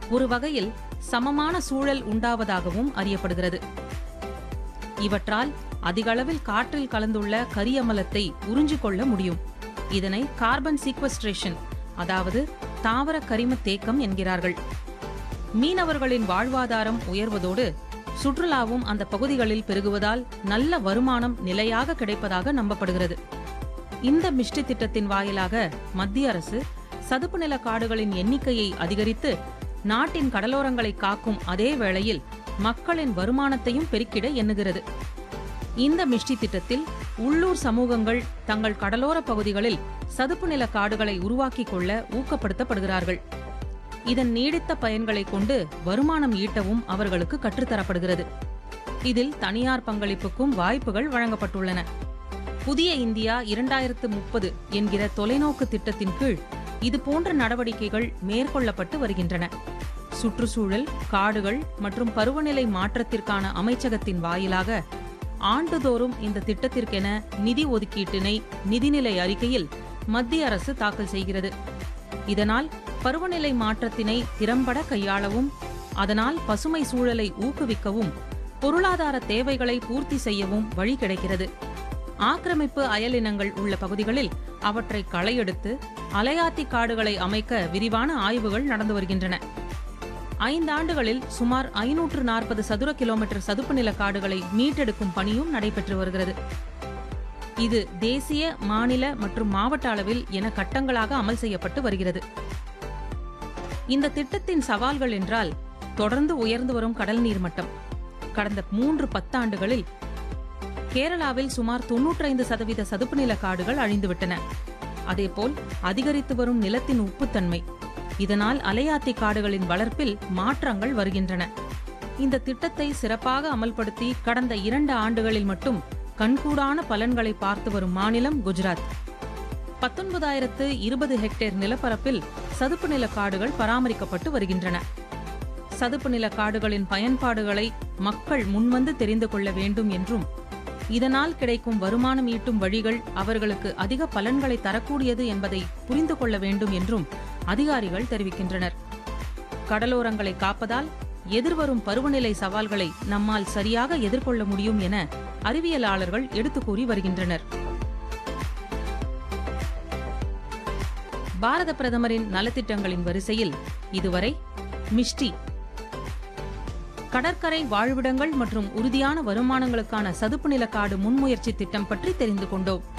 ஒரு வகையில் சமமான சூழல் உண்டாவதாகவும் அறியப்படுகிறது இவற்றால் அதிகளவில் காற்றில் கலந்துள்ள கரியமலத்தை உறிஞ்சிக் கொள்ள முடியும் இதனை கார்பன் சீக்வஸ்ட்ரேஷன் அதாவது தாவர கரிம தேக்கம் என்கிறார்கள் மீனவர்களின் வாழ்வாதாரம் உயர்வதோடு சுற்றுலாவும் அந்த பகுதிகளில் பெருகுவதால் நல்ல வருமானம் நிலையாக கிடைப்பதாக நம்பப்படுகிறது இந்த மிஷ்டி திட்டத்தின் வாயிலாக மத்திய அரசு சதுப்பு நில காடுகளின் எண்ணிக்கையை அதிகரித்து நாட்டின் கடலோரங்களை காக்கும் அதே வேளையில் மக்களின் வருமானத்தையும் பெருக்கிட எண்ணுகிறது இந்த மிஷ்டி திட்டத்தில் உள்ளூர் சமூகங்கள் தங்கள் கடலோர பகுதிகளில் சதுப்பு நில காடுகளை உருவாக்கிக் கொள்ள ஊக்கப்படுத்தப்படுகிறார்கள் இதன் நீடித்த பயன்களை கொண்டு வருமானம் ஈட்டவும் அவர்களுக்கு கற்றுத்தரப்படுகிறது இதில் தனியார் பங்களிப்புக்கும் வாய்ப்புகள் வழங்கப்பட்டுள்ளன புதிய இந்தியா இரண்டாயிரத்து முப்பது என்கிற தொலைநோக்கு திட்டத்தின் கீழ் இதுபோன்ற நடவடிக்கைகள் மேற்கொள்ளப்பட்டு வருகின்றன சுற்றுச்சூழல் காடுகள் மற்றும் பருவநிலை மாற்றத்திற்கான அமைச்சகத்தின் வாயிலாக ஆண்டுதோறும் இந்த திட்டத்திற்கென நிதி ஒதுக்கீட்டினை நிதிநிலை அறிக்கையில் மத்திய அரசு தாக்கல் செய்கிறது இதனால் பருவநிலை மாற்றத்தினை திறம்பட கையாளவும் அதனால் பசுமை சூழலை ஊக்குவிக்கவும் பொருளாதார தேவைகளை பூர்த்தி செய்யவும் வழி கிடைக்கிறது ஆக்கிரமிப்பு அயலினங்கள் உள்ள பகுதிகளில் அவற்றை களையெடுத்து அலையாத்தி காடுகளை அமைக்க விரிவான ஆய்வுகள் நடந்து வருகின்றன ஐந்தாண்டுகளில் சுமார் ஐநூற்று நாற்பது சதுர கிலோமீட்டர் சதுப்பு நில காடுகளை மீட்டெடுக்கும் பணியும் நடைபெற்று வருகிறது இது தேசிய மாநில மற்றும் மாவட்ட அளவில் என கட்டங்களாக அமல் செய்யப்பட்டு வருகிறது இந்த திட்டத்தின் சவால்கள் என்றால் தொடர்ந்து உயர்ந்து வரும் கடல் நீர் மட்டம் கடந்த மூன்று பத்தாண்டுகளில் கேரளாவில் சுமார் தொன்னூற்றைந்து சதவீத சதுப்பு நில காடுகள் அழிந்துவிட்டன அதேபோல் அதிகரித்து வரும் நிலத்தின் உப்புத்தன்மை இதனால் அலையாத்தி காடுகளின் வளர்ப்பில் மாற்றங்கள் வருகின்றன இந்த திட்டத்தை சிறப்பாக அமல்படுத்தி கடந்த இரண்டு ஆண்டுகளில் மட்டும் கண்கூடான பலன்களை பார்த்து வரும் மாநிலம் குஜராத் பத்தொன்பதாயிரத்து இருபது ஹெக்டேர் நிலப்பரப்பில் சதுப்பு நில காடுகள் பராமரிக்கப்பட்டு வருகின்றன சதுப்பு நில காடுகளின் பயன்பாடுகளை மக்கள் முன்வந்து தெரிந்து கொள்ள வேண்டும் என்றும் இதனால் கிடைக்கும் வருமானம் ஈட்டும் வழிகள் அவர்களுக்கு அதிக பலன்களை தரக்கூடியது என்பதை புரிந்து கொள்ள வேண்டும் என்றும் அதிகாரிகள் தெரிவிக்கின்றனர் கடலோரங்களை காப்பதால் எதிர்வரும் பருவநிலை சவால்களை நம்மால் சரியாக எதிர்கொள்ள முடியும் என அறிவியலாளர்கள் எடுத்துக் கூறி வருகின்றனர் பாரத பிரதமரின் நலத்திட்டங்களின் வரிசையில் இதுவரை மிஷ்டி கடற்கரை வாழ்விடங்கள் மற்றும் உறுதியான வருமானங்களுக்கான சதுப்பு நில காடு முன்முயற்சி திட்டம் பற்றி தெரிந்து கொண்டோம்